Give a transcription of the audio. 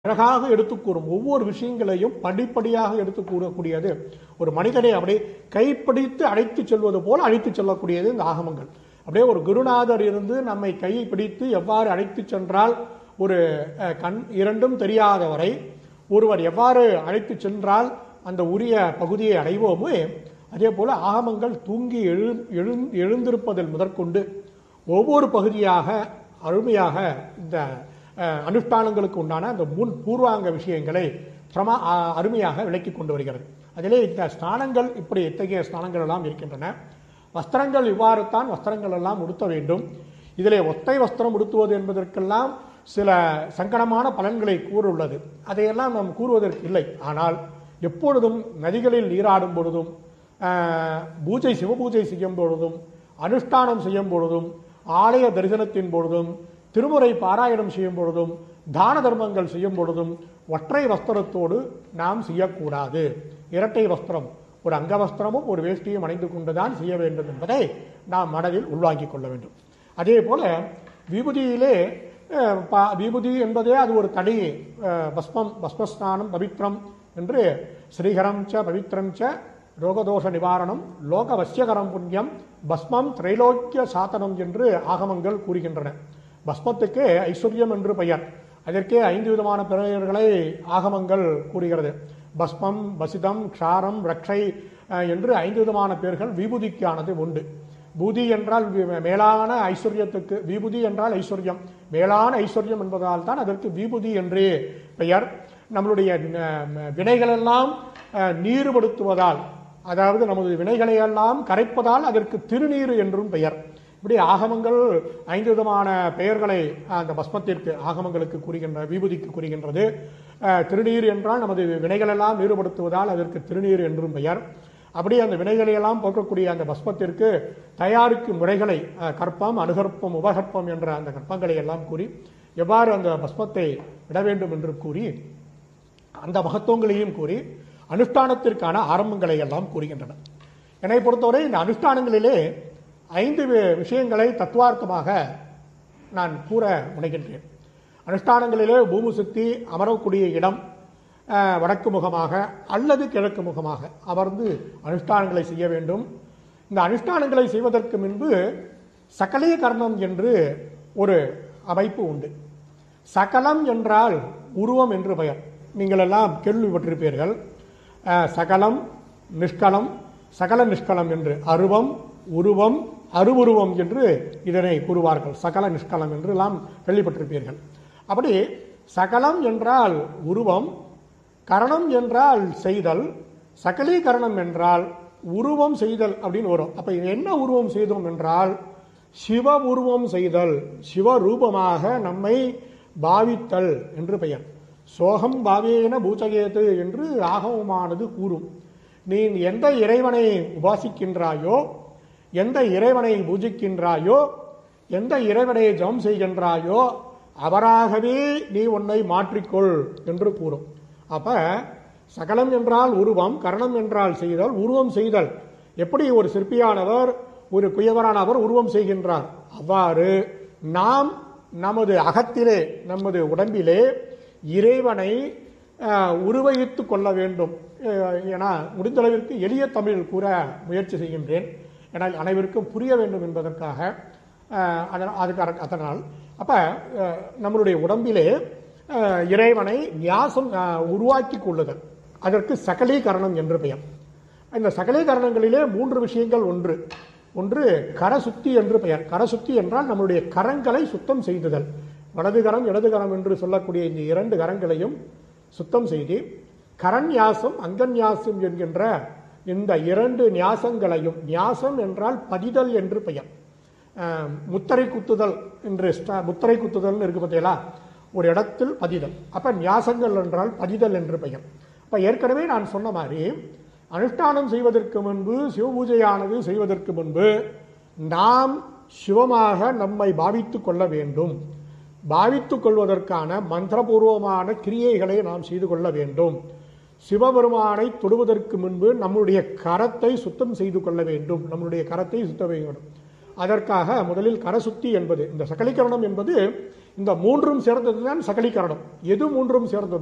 அழகாக எடுத்துக் கூறும் ஒவ்வொரு விஷயங்களையும் படிப்படியாக எடுத்து கூறக்கூடியது ஒரு மனிதனை அப்படியே கைப்பிடித்து அழைத்து செல்வது போல அழைத்து செல்லக்கூடியது இந்த ஆகமங்கள் அப்படியே ஒரு குருநாதர் இருந்து நம்மை கையை பிடித்து எவ்வாறு அழைத்து சென்றால் ஒரு அஹ், கண் இரண்டும் தெரியாதவரை ஒருவர் எவ்வாறு அழைத்து சென்றால் அந்த உரிய பகுதியை அடைவோமோ அதே போல ஆகமங்கள் தூங்கி எழு எழு எழுந்திருப்பதில் முதற்கொண்டு ஒவ்வொரு பகுதியாக அருமையாக இந்த அஹ், அனுஷ்டானங்களுக்கு உண்டான அந்த முன் பூர்வாங்க விஷயங்களை பிரமா அ- அருமையாக விளக்கி கொண்டு வருகிறது அதிலே இந்த ஸ்நானங்கள் இப்படி இத்தகைய ஸ்நானங்கள் எல்லாம் இருக்கின்றன வஸ்திரங்கள் இவ்வாறு தான் வஸ்திரங்கள் எல்லாம் உடுத்த வேண்டும் இதிலே ஒத்தை வஸ்திரம் உடுத்துவது என்பதற்கெல்லாம் சில சங்கடமான பலன்களை கூறுள்ளது அதையெல்லாம் நாம் கூறுவதற்கு இல்லை ஆனால் எப்பொழுதும் நதிகளில் நீராடும் பொழுதும் ஆஹ், பூஜை சிவபூஜை செய்யும் பொழுதும் அனுஷ்டானம் செய்யும் பொழுதும் ஆலய தரிசனத்தின் பொழுதும் திருமுறை பாராயணம் செய்யும் பொழுதும் தான தர்மங்கள் செய்யும் பொழுதும் ஒற்றை வஸ்திரத்தோடு நாம் செய்யக்கூடாது இரட்டை வஸ்திரம் ஒரு அங்கவஸ்திரமும் ஒரு வேஷ்டியும் அணிந்து கொண்டுதான் செய்ய வேண்டும் என்பதை நாம் மனதில் உள்வாங்கிக் கொள்ள வேண்டும் அதே போல விபூதியிலே அஹ், ப- விபூதி என்பதே அது ஒரு தனி அஹ், பஸ்மம் பஸ்மஸ்நானம் பவித்ரம் என்று ஸ்ரீகரம் ச பவித்ரம் ச ரோகதோஷ நிவாரணம் லோக வசியகரம் புண்ணியம் பஸ்மம் திரைலோக்கிய சாதனம் என்று ஆகமங்கள் கூறுகின்றன பஸ்மத்துக்கு ஐஸ்வர்யம் என்று பெயர் அதற்கே ஐந்து விதமான பெயர்களை ஆகமங்கள் கூறுகிறது பஸ்மம் பசிதம் க்ஷாரம் ரக்ஷை அஹ், என்று ஐந்து விதமான பெயர்கள் விபூதிக்கானது உண்டு பூதி என்றால் வி- மேலான ஐஸ்வர்யத்துக்கு விபூதி என்றால் ஐஸ்வர்யம் மேலான ஐஸ்வர்யம் என்பதால் தான் அதற்கு விபூதி என்றே பெயர் நம்மளுடைய அஹ், வினைகளெல்லாம் அஹ், நீர்படுத்துவதால் அதாவது நமது வினைகளை எல்லாம் கரைப்பதால் அதற்கு திருநீர் என்றும் பெயர் இப்படி ஆகமங்கள் ஐந்து விதமான பெயர்களை அந்த பஸ்மத்திற்கு ஆகமங்களுக்கு கூறுகின்ற விபூதிக்கு கூறுகின்றது அஹ், திருநீர் என்றால் நமது வினைகளெல்லாம் நீர்படுத்துவதால் அதற்கு திருநீர் என்றும் பெயர் அப்படி அந்த வினைகளை எல்லாம் போக்கக்கூடிய அந்த பஸ்மத்திற்கு தயாரிக்கும் முறைகளை அஹ், கற்பம் அனுகற்பம் உபகற்பம் என்ற அந்த கற்பங்களை எல்லாம் கூறி எவ்வாறு அந்த பஸ்மத்தை விட வேண்டும் என்று கூறி அந்த மகத்துவங்களையும் கூறி அனுஷ்டானத்திற்கான ஆரம்பங்களை எல்லாம் கூறுகின்றன என்னை பொறுத்தவரை இந்த அனுஷ்டானங்களிலே ஐந்து வி- விஷயங்களை தத்துவார்த்தமாக நான் கூற முனைகின்றேன் அனுஷ்டானங்களிலே பூமி சுத்தி அமரக்கூடிய இடம் அஹ், வடக்கு முகமாக அல்லது கிழக்கு முகமாக அமர்ந்து அனுஷ்டானங்களை செய்ய வேண்டும் இந்த அனுஷ்டானங்களை செய்வதற்கு முன்பு சகலீய கர்ணம் என்று ஒரு அமைப்பு உண்டு சகலம் என்றால் உருவம் என்று பெயர் நீங்கள் எல்லாம் கேள்விப்பட்டிருப்பீர்கள் அஹ், சகலம் நிஷ்கலம் சகல நிஷ்கலம் என்று அருவம் உருவம் அருவுருவம் என்று இதனை கூறுவார்கள் சகல நிஷ்கலம் என்று எல்லாம் கேள்விப்பட்டிருப்பீர்கள் அப்படி சகலம் என்றால் உருவம் கரணம் என்றால் செய்தல் சகலீகரணம் என்றால் உருவம் செய்தல் அப்படின்னு வரும் அப்ப இது என்ன உருவம் செய்தோம் என்றால் சிவ உருவம் செய்தல் சிவரூபமாக நம்மை பாவித்தல் என்று பெயர் சோகம் பாவேன பூஜகேது என்று ஆகவமானது கூறும் நீ எந்த இறைவனை உபாசிக்கின்றாயோ எந்த இறைவனை பூஜிக்கின்றாயோ எந்த இறைவனை ஜெபம் செய்கின்றாயோ அவராகவே நீ உன்னை மாற்றிக்கொள் என்று கூறும் அப்ப சகலம் என்றால் உருவம் கரணம் என்றால் செய்தல் உருவம் செய்தல் எப்படி ஒரு சிற்பியானவர் ஒரு குயவரானவர் உருவம் செய்கின்றார் அவ்வாறு நாம் நமது அகத்திலே நமது உடம்பிலே இறைவனை அஹ், உருவகித்துக் கொள்ள வேண்டும் அஹ், என முடிந்தளவிற்கு எளிய தமிழ் கூற முயற்சி செய்கின்றேன் ஏனால் அனைவருக்கும் புரிய வேண்டும் என்பதற்காக அஹ், அதனால் அதுக்காக அதனால் அப்ப அஹ், நம்மளுடைய உடம்பிலே அஹ், இறைவனை நியாசம் அஹ், உருவாக்கி கொள்ளுதல் அதற்கு சகலீகரணம் என்று பெயர் இந்த சகலீகரணங்களிலே மூன்று விஷயங்கள் ஒன்று ஒன்று கரசுத்தி என்று பெயர் கரசுத்தி என்றால் நம்முடைய கரங்களை சுத்தம் செய்துதல் வலது கரம் இடது கரம் என்று சொல்லக்கூடிய இந்த இரண்டு கரங்களையும் சுத்தம் செய்து கரண்யாசம் அங்கன்யாசம் என்கின்ற இந்த இரண்டு நியாசங்களையும் நியாசம் என்றால் பதிதல் என்று பெயர் அஹ், முத்திரை குத்துதல் என்று ஸ்ட- முத்திரை குத்துதல் இருக்கு பார்த்தீங்களா ஒரு இடத்தில் பதிதல் அப்ப நியாசங்கள் என்றால் பதிதல் என்று பெயர் அப்ப ஏற்கனவே நான் சொன்ன மாதிரி அனுஷ்டானம் செய்வதற்கு முன்பு சிவபூஜையானது செய்வதற்கு முன்பு நாம் சிவமாக நம்மை பாவித்துக் கொள்ள வேண்டும் பாவித்துக் கொள்வதற்கான மந்திரபூர்வமான கிரியைகளை நாம் செய்து கொள்ள வேண்டும் சிவபெருமானை தொடுவதற்கு முன்பு நம்முடைய கரத்தை சுத்தம் செய்து கொள்ள வேண்டும் நம்முடைய கரத்தை சுத்தம் செய்ய வேண்டும் அதற்காக முதலில் கரசுத்தி என்பது இந்த சகலீகரணம் என்பது இந்த மூன்றும் சேர்ந்தது தான் சகலீகரணம் எது மூன்றும் சேர்ந்தது